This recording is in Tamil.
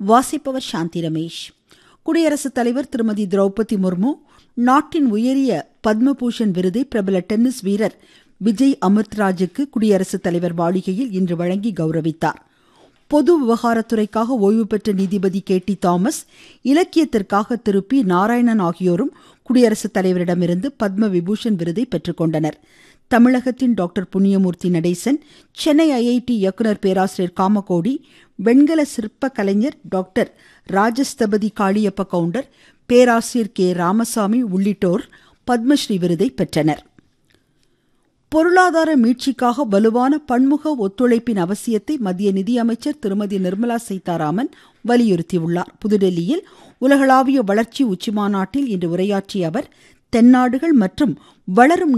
வாசிப்பவர் சாந்தி ரமேஷ் குடியரசுத் தலைவர் திருமதி திரௌபதி முர்மு நாட்டின் உயரிய பத்மபூஷன் விருதை பிரபல டென்னிஸ் வீரர் விஜய் அமிர்த்ராஜுக்கு குடியரசுத் தலைவர் மாளிகையில் இன்று வழங்கி கௌரவித்தார் பொது விவகாரத்துறைக்காக ஓய்வு பெற்ற நீதிபதி கே டி தாமஸ் இலக்கியத்திற்காக திரு பி நாராயணன் ஆகியோரும் குடியரசுத் தலைவரிடமிருந்து பத்ம விபூஷன் விருதை பெற்றுக்கொண்டனர் தமிழகத்தின் டாக்டர் புண்ணியமூர்த்தி நடேசன் சென்னை ஐஐடி இயக்குநர் பேராசிரியர் காமகோடி வெண்கல சிற்ப கலைஞர் டாக்டர் ராஜஸ்தபதி காளியப்ப கவுண்டர் பேராசிரியர் கே ராமசாமி உள்ளிட்டோர் பத்மஸ்ரீ விருதை பெற்றனர் பொருளாதார மீட்சிக்காக வலுவான பன்முக ஒத்துழைப்பின் அவசியத்தை மத்திய நிதியமைச்சர் திருமதி நிர்மலா சீதாராமன் வலியுறுத்தியுள்ளார் புதுடெல்லியில் உலகளாவிய வளர்ச்சி உச்சிமாநாட்டில் இன்று உரையாற்றிய அவர் தென்னாடுகள் மற்றும் வளரும்